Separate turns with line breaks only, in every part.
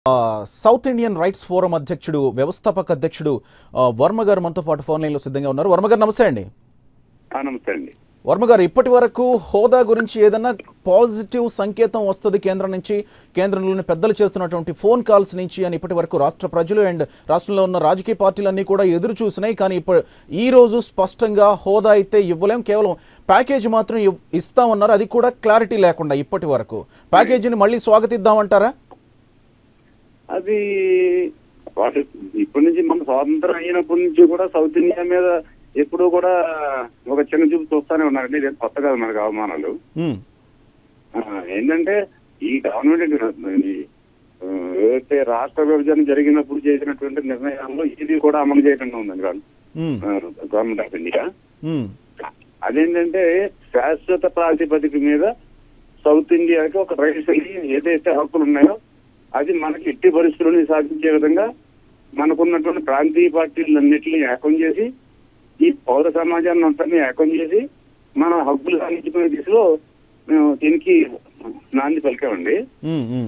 ఆ, south Indian rights forum అధ్యక్షుడు వ్యవస్థాపక అధ్యక్షుడు ఆ, వర్మ గారు మనతో పాటు ఫోన్ లైన్లో సిద్ధంగా ఉన్నారు వర్మ గారు నమస్తే అండి
ఆ, నమస్తే అండి
వర్మ గారు ఇప్పటి వరకు హోదా గురించి ఏదైనా పాజిటివ్ సంకేతం వస్తుంది కేంద్రం నుంచి కేంద్రంలోని పెద్దలు చేస్తున్నటువంటి ఫోన్ కాల్స్ నుంచి అని ఇప్పటి వరకు రాష్ట్ర ప్రజలు అండ్ రాష్ట్రంలో ఉన్న రాజకీయ పార్టీలన్నీ కూడా ఎదురు చూసినాయి కానీ ఇప్పుడు ఈ రోజు స్పష్టంగా హోదా అయితే ఇవ్వలేం కేవలం ప్యాకేజీ మాత్రం ఇవ్- ఇస్తామన్నారు అది కూడా క్లారిటీ లేకుండా ఇప్పటి వరకు ప్యాకేజీని మళ్ళీ స్వాగతిద్దామంటారా
అది వాళ్ళు ఇప్పటి నుంచి మన స్వాతంత్రం అయినప్పటి నుంచి కూడా సౌత్ ఇండియా మీద ఎప్పుడూ కూడా ఒక చిన్న చూపు చూస్తానే ఉన్నారండి ఇదేం కొత్త కాదు మనకు అవమానాలు
ఉమ్,
ఆ, ఏంటంటే ఈ గవర్నమెంట్ ఈ, ఆ, ఏదైతే రాష్ట్ర విభజన జరిగినప్పుడు చేసినటువంటి నిర్ణయాల్లో ఇది కూడా అమలు చేయకుండా ఉందండి వాళ్ళు,
ఉమ్,
ఆ, గవర్నమెంట్ ఆఫ్ ఇండియా
ఉమ్,
అదేంటంటే శాశ్వత ప్రాతిపదిక మీద సౌత్ ఇండియాకి ఒక రైట్స్ ఏదైతే హక్కులు ఉన్నాయో అది మనకి ఎట్టి పరిస్థితులని సాధించే విధంగా మనకున్నటువంటి ప్రాంతీయ పార్టీలన్నింటినీ ఏకం చేసి ఈ పౌర సమాజాన్ని అంతని ఏకం చేసి మన హక్కులు సాధించుకునే దిశలో మేము దీనికి నాంది పలికామండి
ఉమ్, ఉమ్.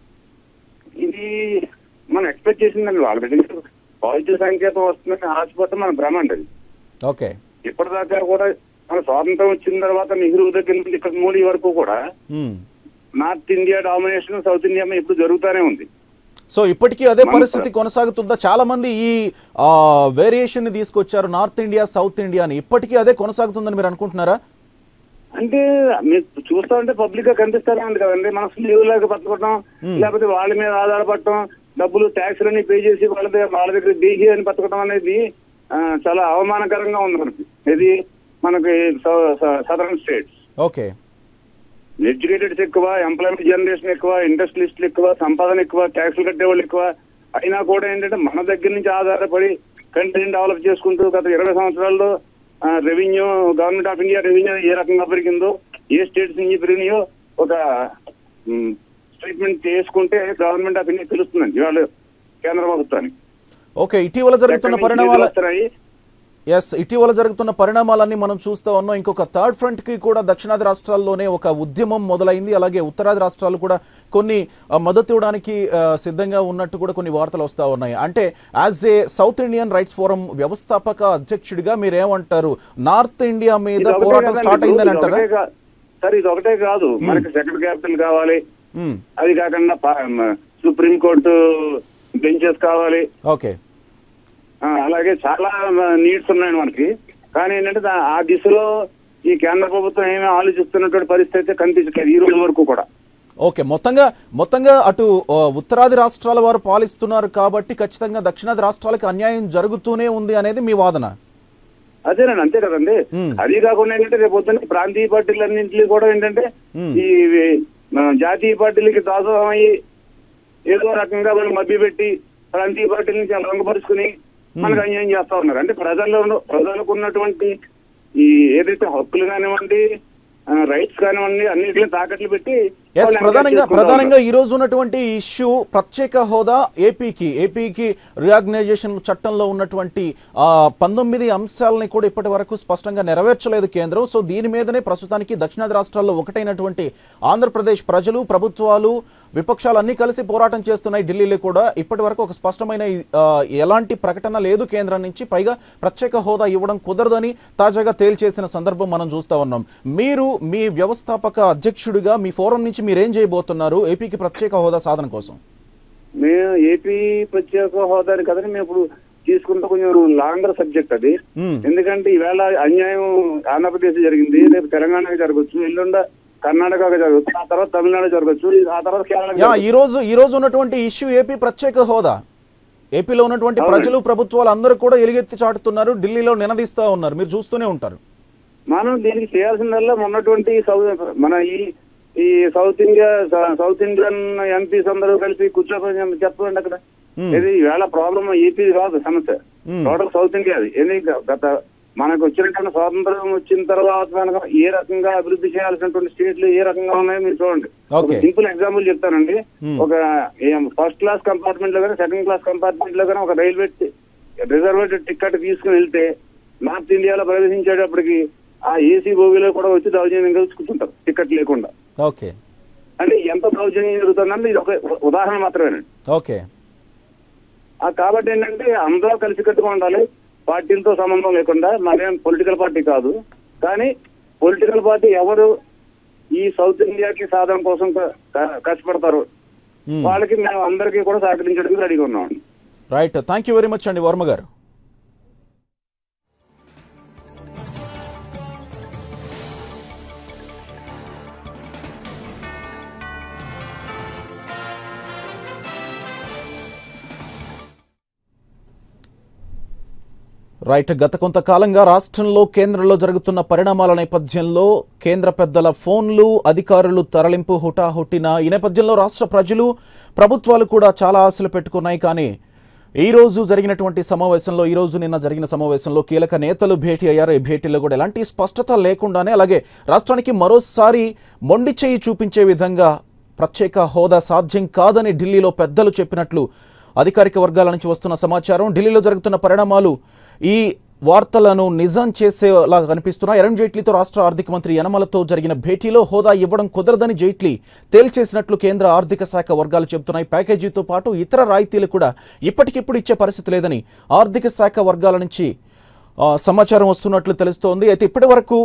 ఇది మనం ఎక్స్పెక్ట్ చేసిందండి వాళ్ళ దగ్గర పాజిటివ్ సంకేతం వస్తుందని ఆశపడటం మన భ్రమ అండి అది.
ఓకే
ఇప్పటిదాకా కూడా మన స్వాతంత్రం వచ్చిన తర్వాత నెహ్రూ దగ్గర నుంచి ఇక్కడ మోడీ వరకు కూడా
um.
North India domination south India మీద ఇప్పుడు జరుగుతూనే ఉంది
సో ఇప్పటికీ అదే
మన-
పరిస్థితి కొనసాగుతుందా చాలా మంది ఈ వేరియేషన్ ని తీసుకొచ్చారు నార్త్ ఇండియా సౌత్ ఇండియా అని ఇప్పటికీ అదే కొనసాగుతుందని మీరు అనుకుంటున్నారా
అంటే మీరు చూస్తా ఉంటే పబ్లిక్ గా కనిపిస్తానే ఉంది కదండి మన స్లీవ్ లాగా బతకడం
Hmm.
లేకపోతే వాళ్ళ మీద ఆధారపడటం డబ్బులు ట్యాక్స్లన్నీ పే చేసి వాళ్ళ దగ్గర వాళ్ళ దగ్గర బీహీ అని బతకడం అనేది ఆ, చాలా అవమానకరంగా ఉంది మనకి ఇది మనకి సదరన్ స్టేట్స్
ఓకే
ఎడ్యుకేటెడ్స్ ఎక్కువ ఎంప్లాయ్మెంట్ జనరేషన్ ఎక్కువ ఇండస్ట్రియలిస్టులు ఎక్కువ సంపాదన ఎక్కువ ట్యాక్సులు కట్టేవాళ్ళు ఎక్కువ అయినా కూడా ఏంటంటే మన దగ్గర నుంచి ఆధారపడి కంట్రీని డెవలప్ చేసుకుంటూ గత ఇరవై సంవత్సరాల్లో revenue government of India revenue ఏ రకంగా పెరిగిందో ఏ స్టేట్స్ నుంచి పెరిగినాయో ఒక స్టేట్మెంట్ చేసుకుంటే గవర్నమెంట్ ఆఫ్ ఇండియా తెలుస్తుందండి వాళ్ళు కేంద్ర ప్రభుత్వానికి
ఓకే ఇటీవల జరుగుతున్న
ఎక్కడి నుంచి
పరిణామాల
నిధులు వస్తున్నాయి
ఎస్ ఇటీవల జరుగుతున్న పరిణామాలన్నీ మనం చూస్తూ ఉన్నాం ఇంకొక థర్డ్ ఫ్రంట్ కి కూడా దక్షిణాది రాష్ట్రాల్లోనే ఒక ఉద్యమం మొదలైంది అలాగే ఉత్తరాది రాష్ట్రాలు కూడా కొన్ని ఆ, మద్దతు ఇవ్వడానికి ఆ, సిద్ధంగా ఉన్నట్టు కూడా కొన్ని వార్తలు వస్తూ ఉన్నాయి అంటే as a south Indian rights forum వ్యవస్థాపక అధ్యక్షుడిగా మీరేమంటారు నార్త్ ఇండియా మీద
ఇది ఒకటే
పోరాటం
కదండి,
స్టార్ట్ అయిందని
ఇది
అంటారా
ఒకటే కా- సార్ ఇది ఒకటే కాదు మనకి సెకండ్ క్యాపిటల్ కావాలి
ఉమ్,
అది కాకుండా సుప్రీం కోర్టు బెంచెస్ కావాలి
ఓకే
ఆ, అలాగే చాలా నీడ్స్ ఉన్నాయండి మనకి కానీ ఏంటంటే దా- ఆ దిశలో ఈ కేంద్ర ప్రభుత్వం ఏమీ ఆలోచిస్తున్నటువంటి పరిస్థితి అయితే కనిపించట్లేదు ఈ రోజు వరకు కూడా
ఓకే మొత్తంగా మొత్తంగా అటు ఆ, ఉత్తరాది రాష్ట్రాల వారు పాలిస్తున్నారు కాబట్టి ఖచ్చితంగా దక్షిణాది రాష్ట్రాలకు అన్యాయం జరుగుతూనే ఉంది అనేది మీ వాదన
అదేనండి అంతే కదండి
Hmm.
అది కాకుండా ఏంటంటే రేపు పొద్దున్న ప్రాంతీయ పార్టీలన్నింటినీ కూడా ఏంటంటే
Hmm.
ఈ ఇవి, ఆ, జాతీయ పార్టీలకి దాసోహం అయ్యి ఏదో రకంగా వాళ్ళు మభ్యపెట్టి ప్రాంతీయ పార్టీల నుంచి రంగుపరుచుకుని మనకు అన్యాయం చేస్తా ఉన్నారు అంటే ప్రజల్లో ఉన్న- ప్రజలకు ఉన్నటువంటి ఈ ఏదైతే హక్కులు కానివ్వండి రైట్స్ కానివ్వండి అన్నింటిని తాకట్లు పెట్టి
ఎస్
వాళ్ళు
ప్రధానంగా
ఎంకరేజ్ చేసుకుంటా
ప్రధానంగా ఈ రోజు ఉన్నటువంటి ఇష్యూ ప్రత్యేక హోదా ఏపీకి ఏపీకి రియాగ్నైజేషన్ చట్టంలో ఉన్నటువంటి ఆ, పంతొమ్మిది అంశాలని కూడా ఇప్పటి వరకు స్పష్టంగా నెరవేర్చలేదు కేంద్రం సో దీని మీదనే ప్రస్తుతానికి దక్షిణాది రాష్ట్రాల్లో ఒకటైనటువంటి ఆంధ్రప్రదేశ్ ప్రజలు ప్రభుత్వాలు విపక్షాలు అన్ని కలిసి పోరాటం చేస్తున్నాయి ఢిల్లీలో కూడా ఇప్పటి వరకు ఒక స్పష్టమైన ఆ, ఎలాంటి ప్రకటన లేదు కేంద్రం నుంచి పైగా ప్రత్యేక హోదా ఇవ్వడం కుదరదని తాజాగా తేల్చేసిన సందర్భం మనం చూస్తా ఉన్నాం మీరు మీ వ్యవస్థాపక అధ్యక్షుడిగా మీ ఫోరం నుంచి మీరేం చేయబోతున్నారు ఏపీకి ప్రత్యేక హోదా సాధన కోసం
మేము ఏపీ ప్రత్యేక హోదాని కదండి మేము ఇప్పుడు తీసుకుంటే కొంచెం లాంగర్ సబ్జెక్ట్ అది
మ్మ్.
ఎందుకంటే ఈవేళ అన్యాయం ఆంధ్రప్రదేశ్ జరిగింది రేపు తెలంగాణకి జరగచ్చు ఎల్లుండ కర్ణాటకకి జరగచ్చు ఆ తర్వాత తమిళనాడు జరగచ్చు ఆ తర్వాత కేరళ
యా ఈ రోజు ఈ రోజు ఉన్నటువంటి ఇష్యూ ఏపీ ప్రత్యేక హోదా ఏపీలో ఉన్నటువంటి
అవునండి.
ప్రజలు ప్రభుత్వాలు అందరూ కూడా ఎలుగెత్తి చాటుతున్నారు ఢిల్లీలో నినదిస్తూ ఉన్నారు మీరు చూస్తూనే ఉంటారు
మనం దీనికి చేయాల్సిందల్లా ఉన్నటువంటి సౌత్ మన ఈ ఈ సౌత్ ఇండియా స- సౌత్ ఇండియన్ ఎంపీస్ అందరూ కలిసి కూర్చోని చెప్పండి అక్కడ
మ్మ్.
ఇది ఈవేళ ప్రాబ్లం ఏపీ కాదు సమస్య
మ్మ్.
టోటల్ సౌత్ ఇండియా అది ఏంది గత మనకు వచ్చినటువంటి స్వాతంత్రం వచ్చిన తర్వాత మనకు ఏ రకంగా అభివృద్ధి చేయాల్సినటువంటి స్టేట్లు ఏ రకంగా ఉన్నాయో మీరు చూడండి ఒక
Okay.
సింపుల్ ఎగ్జాంపుల్ చెప్తానండి
Hmm.
ఒక ఫస్ట్ క్లాస్ కంపార్ట్మెంట్ లో కానీ సెకండ్ క్లాస్ కంపార్ట్మెంట్ లో కానీ ఒక రైల్వే రిజర్వేటెడ్ టికెట్ తీసుకుని వెళ్తే నార్త్ ఇండియాలో ప్రవేశించేటప్పటికి ఆ ఏసీ బోగిలో కూడా వచ్చి దౌర్జన్యం కలిసి కూర్చుంటారు టికెట్ లేకుండా
ఓకే
అంటే ఎంత దౌర్జన్యం జరుగుతుందంటే ఇది ఒక ఉ- ఉదాహరణ మాత్రమేనండి
ఓకే
ఆ కాబట్టి ఏంటంటే అందరూ కలిసికట్టుగా ఉండాలి పార్టీలతో సంబంధం లేకుండా మరేం పొలిటికల్ పార్టీ కాదు కానీ పొలిటికల్ పార్టీ ఎవరు ఈ సౌత్ ఇండియాకి సాధన కోసం క- క- కష్టపడతారు
మ్మ్.
వాళ్ళకి మేము అందరికీ కూడా సహకరించడానికి రెడీగా ఉన్నామండి
right thank you very much అండి వర్మ గారు రైట్ గత కొంతకాలంగా రాష్ట్రంలో కేంద్రంలో జరుగుతున్న పరిణామాల నేపథ్యంలో కేంద్ర పెద్దల ఫోన్లు అధికారులు తరలింపు హుటాహుట్టిన ఈ నేపథ్యంలో రాష్ట్ర ప్రజలు ప్రభుత్వాలు కూడా చాలా ఆశలు పెట్టుకున్నాయి కానీ ఈ రోజు జరిగినటువంటి సమావేశంలో ఈ రోజు నిన్న జరిగిన సమావేశంలో కీలక నేతలు భేటీ అయ్యారు ఈ భేటీలో కూడా ఎలాంటి స్పష్టత లేకుండానే అలాగే రాష్ట్రానికి మరోసారి మొండి చేయి చూపించే విధంగా ప్రత్యేక హోదా సాధ్యం కాదని ఢిల్లీలో పెద్దలు చెప్పినట్లు అధికారిక వర్గాల నుంచి వస్తున్న సమాచారం ఢిల్లీలో జరుగుతున్న పరిణామాలు ఈ వార్తలను నిజం చేసేలా కనిపిస్తున్నాయి అరుణ్ జైట్లీతో రాష్ట్ర ఆర్థిక మంత్రి యనమలతో జరిగిన భేటీలో హోదా ఇవ్వడం కుదరదని జైట్లీ తేల్చేసినట్లు కేంద్ర ఆర్థిక శాఖ వర్గాలు చెబుతున్నాయి ప్యాకేజీతో పాటు ఇతర రాయితీలు కూడా ఇప్పటికిప్పుడు ఇచ్చే పరిస్థితి లేదని ఆర్థిక శాఖ వర్గాల నుంచి ఆ, సమాచారం వస్తున్నట్లు తెలుస్తోంది అయితే ఇప్పటి వరకు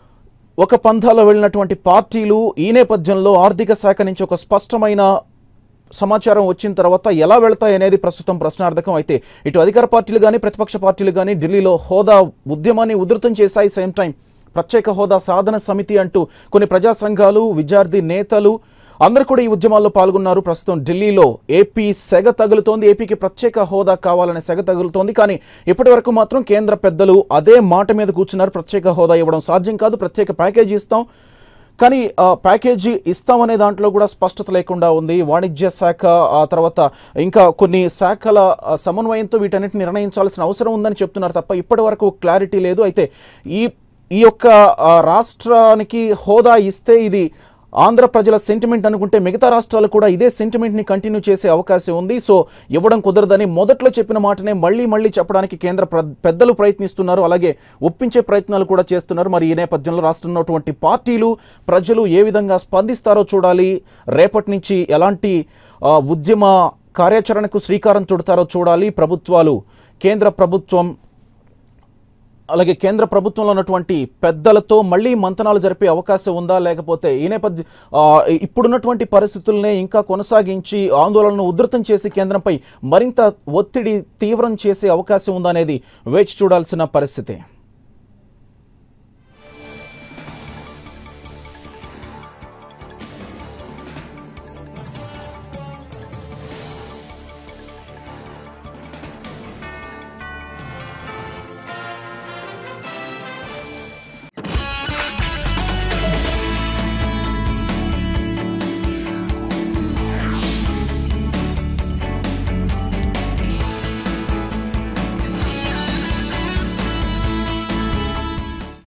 ఒక పంథాలో వెళ్ళినటువంటి పార్టీలు ఈ నేపథ్యంలో ఆర్థిక శాఖ నుంచి ఒక స్పష్టమైన సమాచారం వచ్చిన తర్వాత ఎలా వెళ్తాయి అనేది ప్రస్తుతం ప్రశ్నార్థకం అయితే ఇటు అధికార పార్టీలు కానీ ప్రతిపక్ష పార్టీలు కానీ ఢిల్లీలో హోదా ఉద్యమాన్ని ఉధృతం చేశాయి సేమ్ టైం ప్రత్యేక హోదా సాధన సమితి అంటూ కొన్ని ప్రజా సంఘాలు విద్యార్థి నేతలు అందరూ కూడా ఈ ఉద్యమాల్లో పాల్గొన్నారు ప్రస్తుతం ఢిల్లీలో ఏపీ సెగ తగులుతోంది ఏపీకి ప్రత్యేక హోదా కావాలనే సెగ తగులుతోంది కానీ ఇప్పటి వరకు మాత్రం కేంద్ర పెద్దలు అదే మాట మీద కూర్చున్నారు ప్రత్యేక హోదా ఇవ్వడం సాధ్యం కాదు ప్రత్యేక ప్యాకేజీ ఇస్తాం కానీ ఆ, ప్యాకేజీ ఇస్తామనే దాంట్లో కూడా స్పష్టత లేకుండా ఉంది వాణిజ్య శాఖ ఆ తర్వాత ఇంకా కొన్ని శాఖల ఆ, సమన్వయంతో వీటన్నిటిని నిర్ణయించాల్సిన అవసరం ఉందని చెప్తున్నారు తప్ప ఇప్పటి వరకు క్లారిటీ లేదు అయితే ఈ ఈ యొక్క ఆ, రాష్ట్రానికి హోదా ఇస్తే ఇది ఆంధ్ర ప్రజల సెంటిమెంట్ అనుకుంటే మిగతా రాష్ట్రాలు కూడా ఇదే సెంటిమెంట్ని కంటిన్యూ చేసే అవకాశం ఉంది సో ఇవ్వడం కుదరదని మొదట్లో చెప్పిన మాటనే మళ్ళీ మళ్ళీ చెప్పడానికి కేంద్ర ప్ర- పెద్దలు ప్రయత్నిస్తున్నారు అలాగే ఒప్పించే ప్రయత్నాలు కూడా చేస్తున్నారు మరి ఈ నేపథ్యంలో రాష్ట్రంలో ఉన్నటువంటి పార్టీలు ప్రజలు ఏ విధంగా స్పందిస్తారో చూడాలి రేపటి నుంచి ఎలాంటి ఆ, ఉద్యమ కార్యాచరణకు శ్రీకారం చుడతారో చూడాలి ప్రభుత్వాలు కేంద్ర ప్రభుత్వం అలాగే కేంద్ర ప్రభుత్వంలో ఉన్నటువంటి పెద్దలతో మళ్ళీ మంతనాలు జరిపే అవకాశం ఉందా లేకపోతే ఈ నేపథ్య ఆ, ఇప్పుడున్నటువంటి పరిస్థితుల్నే ఇంకా కొనసాగించి ఆందోళనను ఉధృతం చేసి కేంద్రంపై మరింత ఒత్తిడి తీవ్రం చేసే అవకాశం ఉందా అనేది వేచి చూడాల్సిన పరిస్థితి